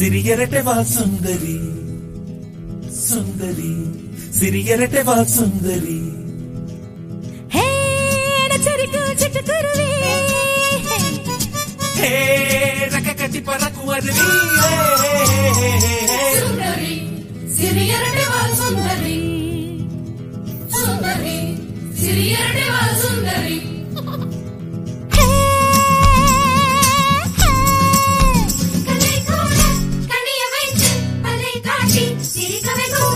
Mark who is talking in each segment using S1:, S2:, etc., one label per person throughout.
S1: சிறியரட்டை வா சுந்தரி சுந்தரி சிறியரட்டை வா சுந்தரி
S2: ஹே அடச்சரிக்கும் சிட்டுக்குருவி
S1: ஹே ரக்க கட்டி பறக்கும் அருவி
S3: சுந்தரி சிறியரடி வாழ் சுந்தரி சுந்தரி சிறியரடி வாழ் சுந்தரி
S2: ஹே, ஹே.
S3: கண்ணை கூட கண்ணிய வைத்து பல்லை காட்டி சிரிக்க வைக்கும்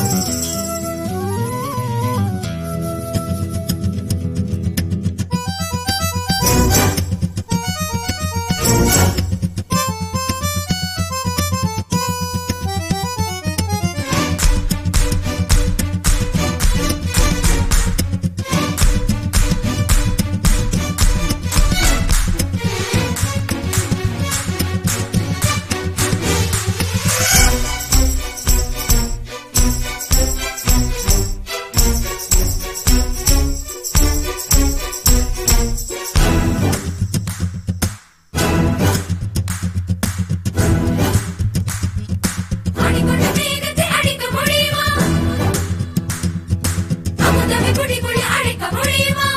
S3: ஆடிக்கொண்ட மேகத்தை அடிக்க முடியுமா அமுதமை குடிக்குள் அழைக்க முடியுமா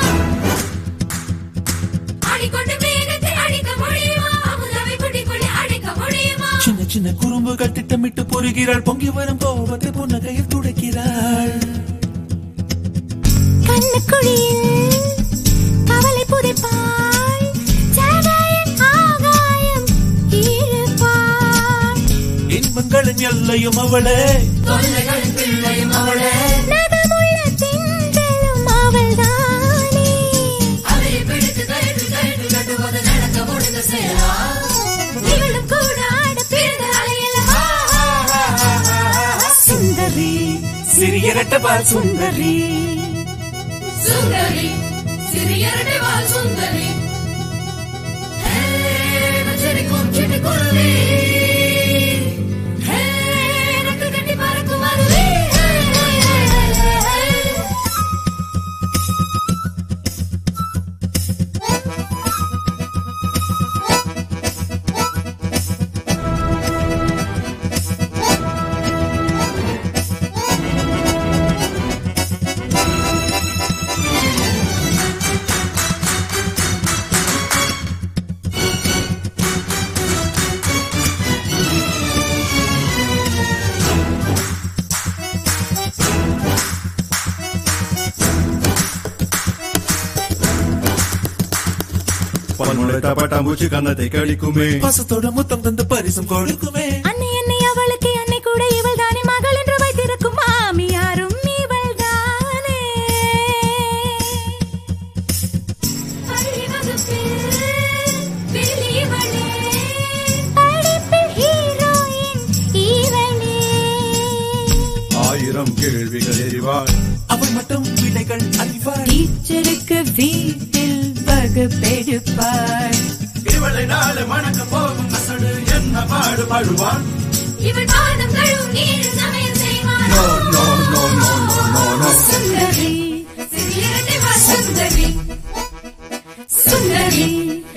S3: ஆடிக்கொண்ட மேகத்தை அடிக்க முடியுமா அமுதமை குடிக்குள் அழைக்க முடியுமா
S1: சின்ன சின்ன குறும்புகள் திட்டமிட்டு பொறுகிறாள் பொங்கி வரும் கோபத்தை புன்னகையில் துடைக்கிறாள்
S2: கண்ணுக்குழியில் கவலை புதைப்பாள் ஜனநாயகன் ஆகாயம் ஈழுப்பாள்
S1: இன்பங்களின் எல்லையும் அவளே
S3: தொல்லைகளின் பிள்ளையும் அவளே
S2: நகமுள்ள திங்களும் அவள்தானே
S3: அதை பிடித்து கைது கைது கட்டுவது நடக்க முடிந்த செயலா
S2: இவளும் கூட ஆட பிறந்த அலையலவா சுந்தரி
S1: சிறியரட்டை வா சுந்தரி
S3: சுந்தரி சிறியரடி வாழ் சுந்தரி ஹே, நச்சரிக்கும் சிட்டுக்குருவி. ஹே, ரெக்கு கட்டி பறக்கும் அருவி. ஹே, ஹே, ஹே, ஹே, ஹே.
S4: பன்முளைத்த பட்டாம்பூச்சி கன்னத்தை கழிக்குமே
S1: பாசத்தோட முத்தம் தந்து பரிசும் கொடுக்குமே
S2: அன்னை அன்னை அவளுக்கு அன்னை கூட இவள் தானே மகள் என்று வைத்திருக்கும் மாமியாரும் இவள் தானே
S3: பள்ளி வகுப்பில் வெளியவளே.
S2: படிப்பில் ஹீரோயின் இவளே
S4: ஆயிரம் கேள்விகள் எறிவாள்
S1: அவள் மட்டும் விடைகள் அறிவாள்
S2: டீச்சருக்கு வீட்டில் வகுப்பெடுப்பாள்
S4: இவளை நாளை மணக்க போகும் அசடு என்ன பாடு பாடுவான்
S3: இவள் பாதம் கழுவும் நீரில் சமையல் செய்வாள்.
S4: No no no no no no no
S2: சுந்தரி
S3: சிறியரடி வாழ் சுந்தரி
S2: சுந்தரி